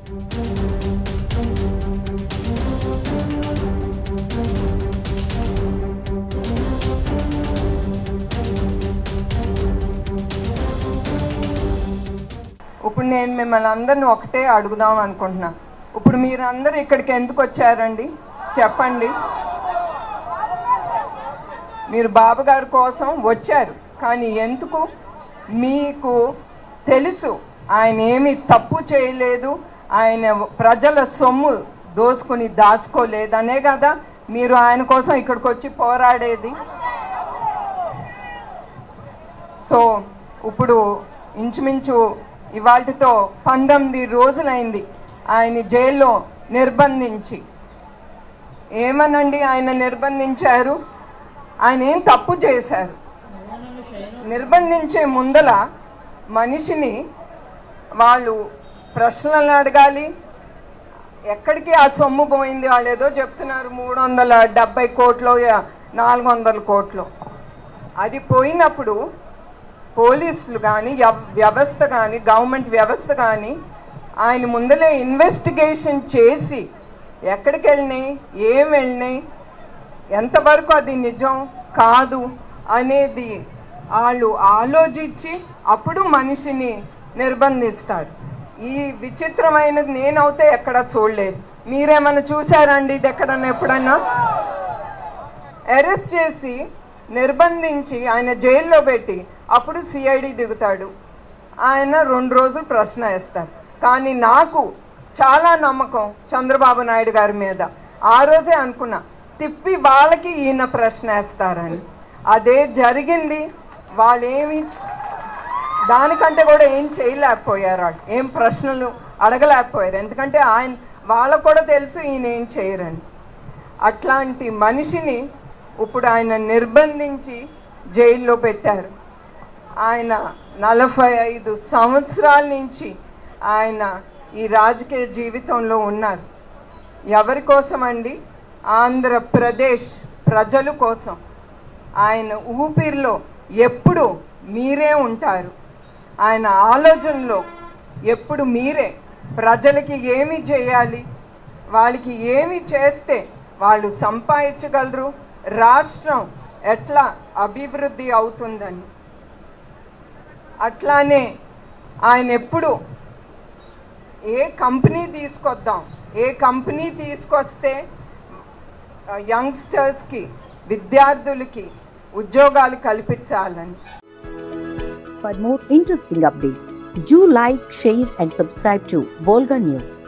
ఇప్పుడు నేను మిమ్మల్ని అందరిని ఒకటే అడుగుదాం అనుకుంటున్నా ఇప్పుడు మీరందరూ ఇక్కడికి ఎందుకు వచ్చారండి చెప్పండి మీరు బాబు గారి కోసం వచ్చారు కానీ ఎందుకు మీకు తెలుసు ఆయన ఏమీ తప్పు చేయలేదు ఆయన ప్రజల సొమ్ము దోసుకుని దాచుకోలేదనే కదా మీరు ఆయన కోసం ఇక్కడికి వచ్చి పోరాడేది సో ఇప్పుడు ఇంచుమించు ఇవాటితో పంతొమ్మిది రోజులైంది ఆయన జైల్లో నిర్బంధించి ఏమనండి ఆయన నిర్బంధించారు ఆయన ఏం తప్పు చేశారు నిర్బంధించే ముందల మనిషిని వాళ్ళు ప్రశ్నలు అడగాలి ఎక్కడికి ఆ సొమ్ము పోయింది వాళ్ళు ఏదో చెప్తున్నారు మూడు వందల డెబ్బై కోట్లు నాలుగు వందల కోట్లు అది పోయినప్పుడు పోలీసులు కానీ వ్యవస్థ కానీ గవర్నమెంట్ వ్యవస్థ కానీ ఆయన ముందలే ఇన్వెస్టిగేషన్ చేసి ఎక్కడికి వెళ్ళినాయి ఏం వెళ్ళినాయి ఎంతవరకు అది నిజం కాదు అనేది వాళ్ళు ఆలోచించి అప్పుడు మనిషిని నిర్బంధిస్తారు ఈ విచిత్రమైనది నేనైతే ఎక్కడ చూడలేదు మీరేమన్నా చూసారండి ఇది ఎక్కడన్నా ఎప్పుడన్నా అరెస్ట్ చేసి నిర్బంధించి ఆయన జైల్లో పెట్టి అప్పుడు సిఐడి దిగుతాడు ఆయన రెండు రోజులు ప్రశ్న వేస్తారు కానీ నాకు చాలా నమ్మకం చంద్రబాబు నాయుడు గారి మీద ఆ రోజే అనుకున్నా తిప్పి వాళ్ళకి ఈయన ప్రశ్న వేస్తారని అదే జరిగింది వాళ్ళేమి దానికంటే కూడా ఏం చేయలేకపోయారు వాళ్ళు ఏం ప్రశ్నలు అడగలేకపోయారు ఎందుకంటే ఆయన వాళ్ళకు కూడా తెలుసు ఈయన ఏం చేయరని అట్లాంటి మనిషిని ఇప్పుడు ఆయన నిర్బంధించి జైల్లో పెట్టారు ఆయన నలభై ఐదు సంవత్సరాల నుంచి ఆయన ఈ రాజకీయ జీవితంలో ఉన్నారు ఎవరి కోసం అండి ఆంధ్రప్రదేశ్ ప్రజల కోసం ఆయన ఊపిరిలో ఎప్పుడు మీరే ఉంటారు ఆయన ఆలోచనలో ఎప్పుడు మీరే ప్రజలకి ఏమి చేయాలి వాళ్ళకి ఏమి చేస్తే వాళ్ళు సంపాదించగలరు రాష్ట్రం ఎట్లా అభివృద్ధి అవుతుందని అట్లానే ఆయన ఎప్పుడు ఏ కంపెనీ తీసుకొద్దాం ఏ కంపెనీ తీసుకొస్తే యంగ్స్టర్స్కి విద్యార్థులకి ఉద్యోగాలు కల్పించాలని For more interesting updates, do like, share, and subscribe to Volga News.